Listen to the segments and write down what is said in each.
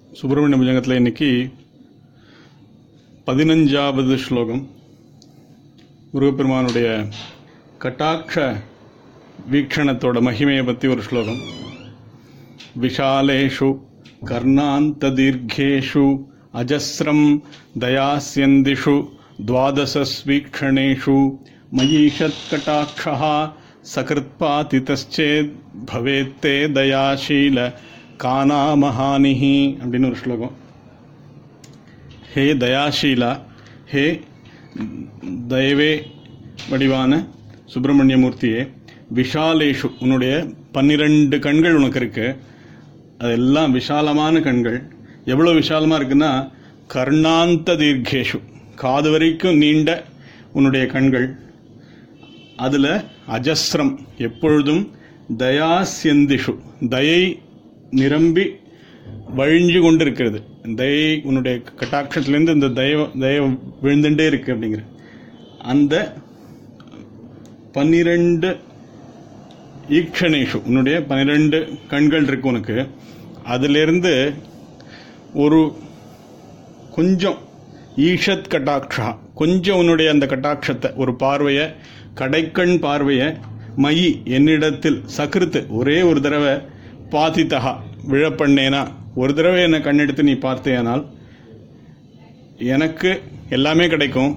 சுப்பிரமணிய புஜங்கத்தில் இன்னைக்கு பதினஞ்சாவது ஸ்லோகம் முருகப்பெருமானுடைய கட்டாட்ச வீக்ஷணத்தோட மகிமையை பற்றி ஒரு ஸ்லோகம் விஷாலேஷு கர்ணாந்ததீர்घेषु அஜஸ்ரம் தயாஸ்யந்திஷு द्वादशस्वीक्षणेषु मयीषत्कटाक्षः சகிருத்பாதிதச்சேத் பவேத்தே தயாசீல கானாமஹானிஹி அப்படின்னு ஒரு ஸ்லோகம் ஹே தயாசீலா ஹே தயவே வடிவான சுப்பிரமணியமூர்த்தியே விஷாலேஷு உன்னுடைய பன்னிரண்டு கண்கள் உனக்கு இருக்கு அதெல்லாம் விஷாலமான கண்கள் எவ்வளோ விஷாலமாக இருக்குன்னா கர்ணாந்த தீர்க்கேஷு காது வரைக்கும் நீண்ட உன்னுடைய கண்கள் அதில் அஜஸ்ரம் எப்பொழுதும் தயாசியந்திஷு தயை நிரம்பி வழிஞ்சு கொண்டு இருக்கிறது தயை உன்னுடைய கட்டாட்சத்திலேருந்து இந்த தய தய விழுந்துட்டே இருக்கு அப்படிங்கிற அந்த பன்னிரண்டு ஈக்ஷணேஷு உன்னுடைய பன்னிரண்டு கண்கள் இருக்கு உனக்கு அதிலிருந்து ஒரு கொஞ்சம் ஈஷத் கட்டாட்சா கொஞ்சம் உன்னுடைய அந்த கட்டாட்சத்தை ஒரு பார்வையை கடைக்கண் பார்வையை மயி என்னிடத்தில் சகிருத்து ஒரே ஒரு தடவை பாதித்தகா விழப்பண்ணேனா ஒரு தடவை என்னை கண்ணெடுத்து நீ பார்த்தேனால் எனக்கு எல்லாமே கிடைக்கும்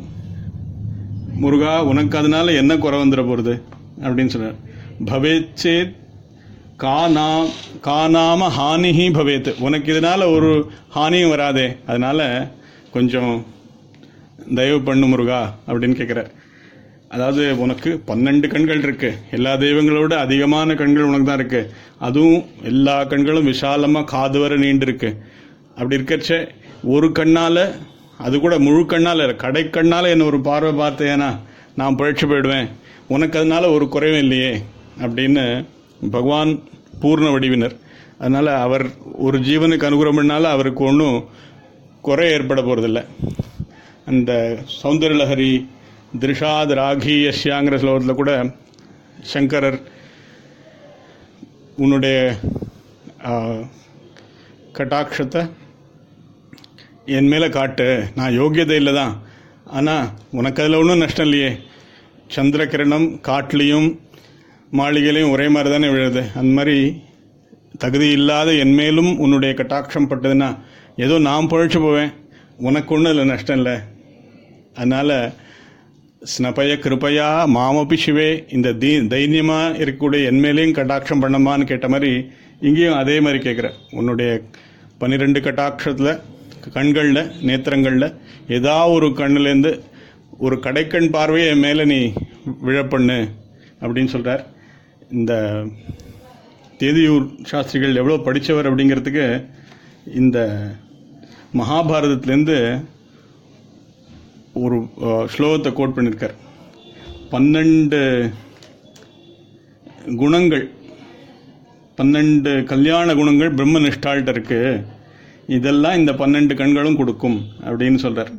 முருகா உனக்கு அதனால என்ன குறை வந்துட போகிறது அப்படின்னு சொன்னார் பவேச்சேத் கானா காணாம ஹானிஹி பவேத் உனக்கு இதனால ஒரு ஹானியும் வராதே அதனால கொஞ்சம் தயவு பண்ணு முருகா அப்படின்னு கேட்குறார் அதாவது உனக்கு பன்னெண்டு கண்கள் இருக்கு எல்லா தெய்வங்களோட அதிகமான கண்கள் உனக்கு தான் இருக்கு அதுவும் எல்லா கண்களும் விசாலமாக காது வர நீண்டு இருக்கு அப்படி இருக்கச்ச ஒரு கண்ணால் அது கூட முழு கண்ணால் இல்லை கடை கண்ணால் என்ன ஒரு பார்வை பார்த்தேனா நான் பழிச்சு போயிடுவேன் உனக்கு அதனால ஒரு குறைவும் இல்லையே அப்படின்னு பகவான் பூர்ண வடிவினர் அதனால் அவர் ஒரு ஜீவனுக்கு அனுகிரகம் பண்ணால அவருக்கு ஒன்றும் குறை ஏற்பட போகிறதில்ல அந்த சௌந்தரலஹரி திருஷாத் ராகி யஷ்யாங்கிற ஸ்லோகத்தில் கூட சங்கரர் உன்னுடைய கட்டாட்சத்தை என் மேலே காட்டு நான் யோக்கியதை இல்லை தான் ஆனால் உனக்கு அதில் ஒன்றும் நஷ்டம் இல்லையே சந்திர கிரணம் காட்டிலையும் மாளிகையிலையும் ஒரே மாதிரி தானே விழுது அந்த மாதிரி தகுதி இல்லாத என் மேலும் உன்னுடைய கட்டாட்சம் பட்டதுன்னா ஏதோ நான் பழிச்சு போவேன் உனக்கு ஒன்றும் இல்லை நஷ்டம் இல்லை அதனால் ஸ்னபய கிருப்பையா மாமபி சிவே இந்த தீ தைரியமாக இருக்கக்கூடிய என் மேலேயும் கட்டாட்சம் பண்ணமான்னு கேட்ட மாதிரி இங்கேயும் அதே மாதிரி கேட்குற உன்னுடைய பன்னிரெண்டு கட்டாட்சத்தில் கண்களில் நேத்திரங்களில் ஏதா ஒரு கண்ணுலேருந்து ஒரு கடைக்கண் பார்வையை என் மேலே நீ விழப்பண்ணு அப்படின்னு சொல்கிறார் இந்த தேதியூர் சாஸ்திரிகள் எவ்வளோ படித்தவர் அப்படிங்கிறதுக்கு இந்த மகாபாரதத்துலேருந்து ஒரு ஸ்லோகத்தை கோட் பண்ணியிருக்கார் பன்னெண்டு குணங்கள் பன்னெண்டு கல்யாண குணங்கள் பிரம்ம நிஷ்டால்ட்ட இருக்கு இதெல்லாம் இந்த பன்னெண்டு கண்களும் கொடுக்கும் அப்படின்னு சொல்றார்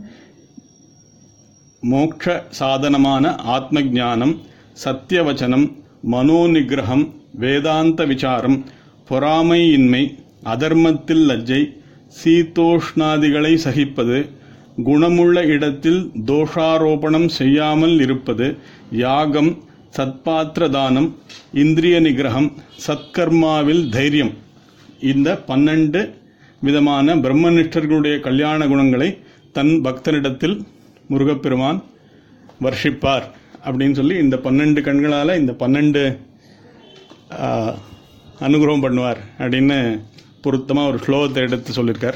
மோக்ஷ சாதனமான ஆத்ம ஜானம் சத்தியவச்சனம் மனோநிகிரகம் வேதாந்த விசாரம் பொறாமையின்மை அதர்மத்தில் லஜ்ஜை சீதோஷ்ணாதிகளை சகிப்பது குணமுள்ள இடத்தில் தோஷாரோபணம் செய்யாமல் இருப்பது யாகம் சத்பாத்திர தானம் இந்திரிய நிகிரகம் சத்கர்மாவில் தைரியம் இந்த பன்னெண்டு விதமான பிரம்மனிஷ்டர்களுடைய கல்யாண குணங்களை தன் பக்தனிடத்தில் முருகப்பெருமான் வர்ஷிப்பார் அப்படின்னு சொல்லி இந்த பன்னெண்டு கண்களால் இந்த பன்னெண்டு அனுகிரகம் பண்ணுவார் அப்படின்னு பொருத்தமாக ஒரு ஸ்லோகத்தை எடுத்து சொல்லியிருக்கார்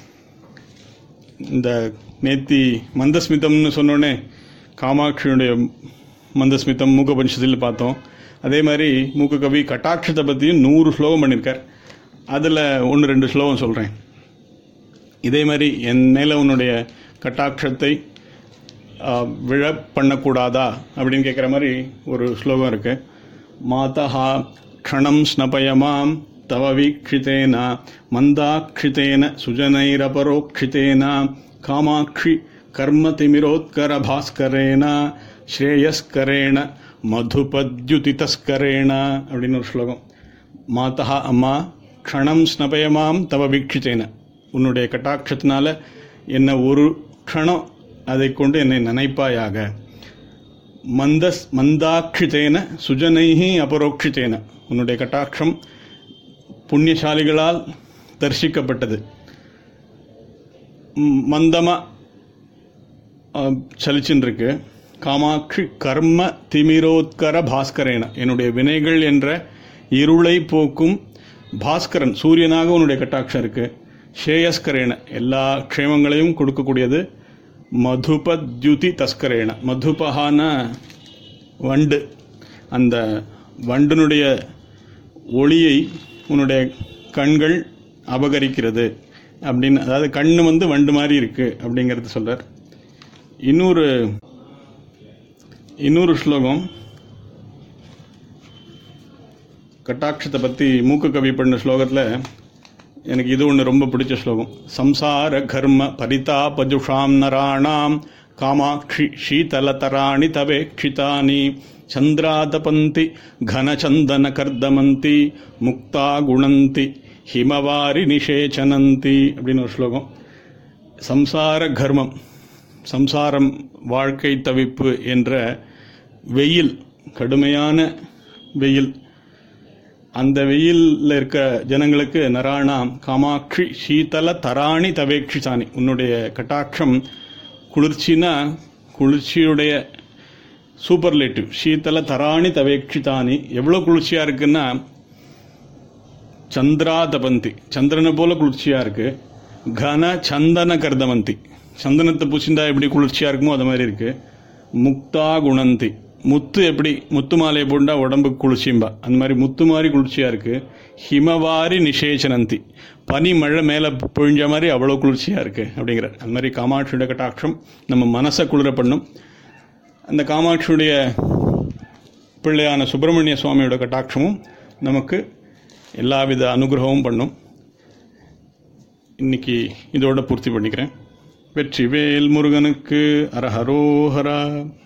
இந்த நேத்தி மந்தஸ்மிதம்னு சொன்னோடனே காமாட்சியுடைய மந்தஸ்மிதம் மூக்க பஞ்சத்தில் பார்த்தோம் அதே மாதிரி மூக்க கவி கட்டாட்சத்தை பற்றியும் நூறு ஸ்லோகம் பண்ணியிருக்கார் அதில் ஒன்று ரெண்டு ஸ்லோகம் சொல்கிறேன் இதே மாதிரி என் மேலே உன்னுடைய கட்டாட்சத்தை விழ பண்ணக்கூடாதா அப்படின்னு கேட்குற மாதிரி ஒரு ஸ்லோகம் இருக்குது மாதா க்ஷணம் ஸ்னபயமாம் தவ வீக்ஷித்தேன மந்தாட்சித்தேன சுஜனைரபரோக்ஷித்தேன காமாட்சி கர்ம திமிரோத்கர பாஸ்கரேன ஸ்ரேயஸ்கரேண மதுபத்யுதிதஸ்கரேண அப்படின்னு ஒரு ஸ்லோகம் மாதா அம்மா க்ஷணம் ஸ்னபயமாம் தவ வீக்ஷித்தேன உன்னுடைய கட்டாட்சத்தினால என்னை ஒரு க்ஷணம் அதை கொண்டு என்னை நினைப்பாயாக மந்தஸ் மந்தாட்சிதேன சுஜனைஹி அபரோக்ஷிதேன உன்னுடைய கட்டாட்சம் புண்ணியசாலிகளால் தரிசிக்கப்பட்டது ம், மந்தமா அஹ், சலிச்சுன்னு இருக்கு காமாட்சி கர்ம திமிரோத்கர பாஸ்கரேன என்னுடைய வினைகள் என்ற இருளை போக்கும் பாஸ்கரன் சூரியனாக உன்னுடைய கட்டாட்சம் இருக்கு ஷேயஸ்கரேன எல்லா க்ஷேமங்களையும் கொடுக்கக்கூடியது மதுபத்யுதி தஸ்கரேன மதுபகான வண்டு அந்த வண்டினுடைய ஒளியை உன்னுடைய கண்கள் அபகரிக்கிறது அப்படின்னு அதாவது கண்ணு வந்து வண்டு மாதிரி இருக்கு அப்படிங்கிறது சொல்றார் இன்னொரு இன்னொரு ஸ்லோகம் கட்டாட்சத்தை பற்றி மூக்கு கவி பண்ண ஸ்லோகத்தில் எனக்கு இது ஒன்று ரொம்ப பிடிச்ச ஸ்லோகம் சம்சார கர்ம பரிதாபஜுஷாம் நராணாம் காமாட்சி ஷீதலதராணி தவேக்ஷிதானி சந்திராதபந்தி கனச்சந்தன கர்தமந்தி முக்தா குணந்தி ஹிமவாரி நிஷேச்சனந்தி அப்படின்னு ஒரு ஸ்லோகம் சம்சார கர்மம் சம்சாரம் வாழ்க்கை தவிப்பு என்ற வெயில் கடுமையான வெயில் அந்த வெயிலில் இருக்க ஜனங்களுக்கு நராணாம் காமாட்சி சீதல தராணி தவேக்ஷிசானி உன்னுடைய கட்டாட்சம் குளிர்ச்சினா குளிர்ச்சியுடைய சூப்பர்லேட்டிவ் சீதல தராணி தவேக்ஷிதானி எவ்வளோ குளிர்ச்சியாக இருக்குன்னா சந்திராதபந்தி சந்திரனை போல குளிர்ச்சியாக இருக்கு கன சந்தன கர்தமந்தி சந்தனத்தை பூசிந்தா எப்படி குளிர்ச்சியாக இருக்குமோ அது மாதிரி இருக்கு முக்தா குணந்தி முத்து எப்படி முத்து மாலையை போண்டா உடம்புக்கு குளிர்ச்சியும்பா அந்த மாதிரி முத்து மாதிரி குளிர்ச்சியாக இருக்கு ஹிமவாரி நிஷேச்சனந்தி பனி மழை மேலே பொழிஞ்ச மாதிரி அவ்வளோ குளிர்ச்சியாக இருக்கு அப்படிங்கிற அந்த மாதிரி காமாட்சியோட கட்டாட்சம் நம்ம மனசை குளிர பண்ணும் அந்த காமாட்சியுடைய பிள்ளையான சுப்பிரமணிய சுவாமியோட கட்டாட்சமும் நமக்கு எல்லாவித அனுகிரகமும் பண்ணும் இன்னைக்கு இதோட பூர்த்தி பண்ணிக்கிறேன் வெற்றிவேல் முருகனுக்கு அரஹரோஹரா